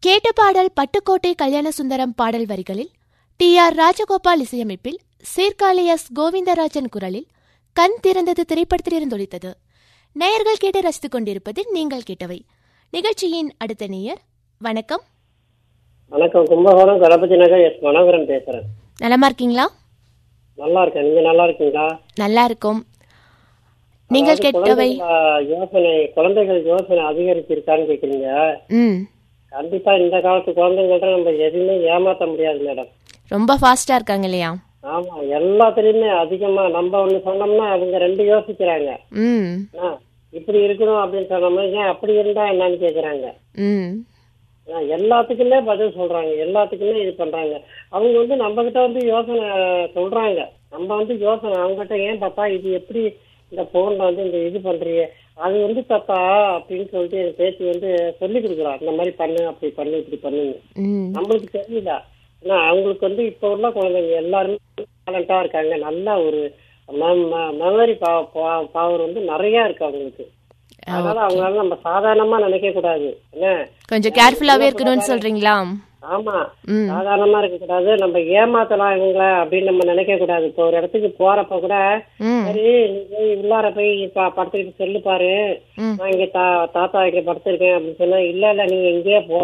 கேட்ட பாடல் பட்டுக்கோட்டை கல்யாண சுந்தரம் பாடல் வரிகளில் டி ஆர் ராஜகோபால் இசையமைப்பில் சீர்காழி எஸ் கோவிந்தராஜன் குரலில் கண் திறந்தது திரைப்படத்திலிருந்து ஒலித்தது நேயர்கள் கேட்டு ரசித்துக் கொண்டிருப்பது நீங்கள் கேட்டவை நிகழ்ச்சியின் அடுத்த நேயர் வணக்கம் வணக்கம் கும்பகோணம் கணபதி நகர் எஸ் மனோகரன் பேசுறேன் நலமா இருக்கீங்களா நல்லா இருக்கேன் நீங்க நல்லா இருக்கீங்களா நல்லா இருக்கும் நீங்கள் அதாவது கேட்டவை குழந்தைகள யோசனை குழந்தைகள் யோசனை அதிகரிச்சிருக்கான்னு கேக்குறீங்க ம் கண்டிப்பா இந்த காலத்து குழந்தைங்கள்ட்ட நம்ம எதுவுமே ஏமாத்த முடியாது மேடம் ரொம்ப ஃபாஸ்டா இருக்காங்க இல்லையா ஆமா எல்லாத்துலயுமே அதிகமா நம்ம ஒண்ணு சொன்னோம்னா அவங்க ரெண்டு யோசிக்கிறாங்க ம் ஆ, இப்படி இருக்கணும் அப்படின்னு சொன்னோம்னா ஏன் அப்படி இருந்தா என்னன்னு கேக்குறாங்க ம் ஆ, எல்லாத்துக்குமே பதில் சொல்றாங்க எல்லாத்துக்குமே இது பண்றாங்க அவங்க வந்து நம்ம கிட்ட வந்து யோசனை சொல்றாங்க நம்ம வந்து யோசனை அவங்ககிட்ட ஏன் பாப்பா இது எப்படி இந்த போன்ல வந்து இந்த இது பண்றீங்க அது வந்து தாத்தா அப்படின்னு சொல்லிட்டு என் பேத்தி வந்து சொல்லி கொடுக்குறா இந்த மாதிரி பண்ணு அப்படி பண்ணு இப்படி பண்ணுங்க ம் நம்மளுக்கு தெரியல ஏன்னா அவங்களுக்கு வந்து இப்ப உள்ள குழந்தைங்க எல்லாருமே டேலண்டா இருக்காங்க நல்ல ஒரு மெமரி பவர் வந்து நிறைய இருக்கு அவங்களுக்கு அதனால அவங்களால நம்ம சாதாரணமா நினைக்க கூடாது என்ன கொஞ்சம் கேர்ஃபுல்லாவே இருக்கணும்னு சொல்றீங்களா ஆமா ம் சாதாரணமா இருக்க கூடாது நம்ம ஏமாத்தலாம் இவங்கள அப்படின்னு நம்ம நினைக்க கூடாது இப்போ ஒரு இடத்துக்கு போறப்ப கூட ம் சரி நீ போய் உள்ளார போய் ப- படுத்துக்கிட்டு சொல்லு பாரு ம். நான் இங்க தா தாத்தா இங்க படுத்திருக்கேன் அப்படின்னு சொன்னா இல்ல இல்ல நீங்க எங்கேயே போ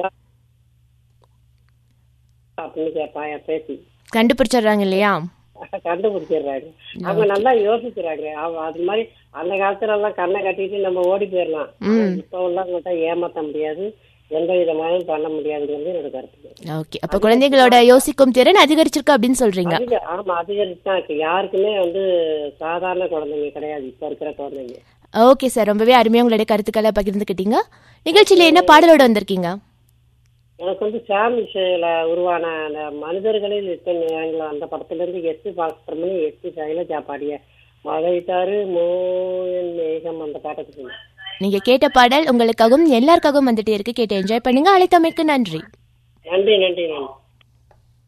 அப்படின்னு கேட்பா என் பேத்தி கண்டுபிடிச்சிடுறாங்க இல்லையா கண்டுபிடிச்சிடுறாங்க அவங்க நல்லா யோசிக்கிறாங்க அவ- அது மாதிரி அந்த காலத்துல எல்லாம் கண்ணை கட்டிட்டு நம்ம ஓடி போயிடலாம் ஆனா இப்ப உள்ளவங்கள்ட்ட ஏமாத்த முடியாது எந்த விதமாகவும் பண்ண முடியாதுங்கிறது என்னோட கருத்து ஓகே அப்ப குழந்தைகளோட யோசிக்கும் திறன் அதிகரிச்சிருக்கு அப்படின்னு சொல்றீங்க அதிக ஆமா அதிகரிச்சு தான் இருக்கு யாருக்குமே வந்து சாதாரண குழந்தைங்க கிடையாது இப்ப இருக்கிற குழந்தைங்க ஓகே சார் ரொம்பவே அருமையா உங்களுடைய கருத்துக்களை பகிர்ந்துக்கிட்டீங்க நிகழ்ச்சியில என்ன பாடலோட வந்திருக்கீங்க எனக்கு வந்து சாம் இசையில உருவான அந்த மனிதர்களில் இத்தனை நேரங்கள் அந்த படத்துல இருந்து எட்டு பாஸ்கரமணி எட்டு சைலஜா பாடிய மழை தாரு மோயன் மேகம் அந்த பாட்டை சொன்னேன் நீங்க கேட்ட பாடல் உங்களுக்காகவும் எல்லாருக்காகவும் வந்துட்டே இருக்கு கேட்டு என்ஜாய் பண்ணுங்க அழைத்தமைக்கு நன்றி நன்றி நன்றி நன்றி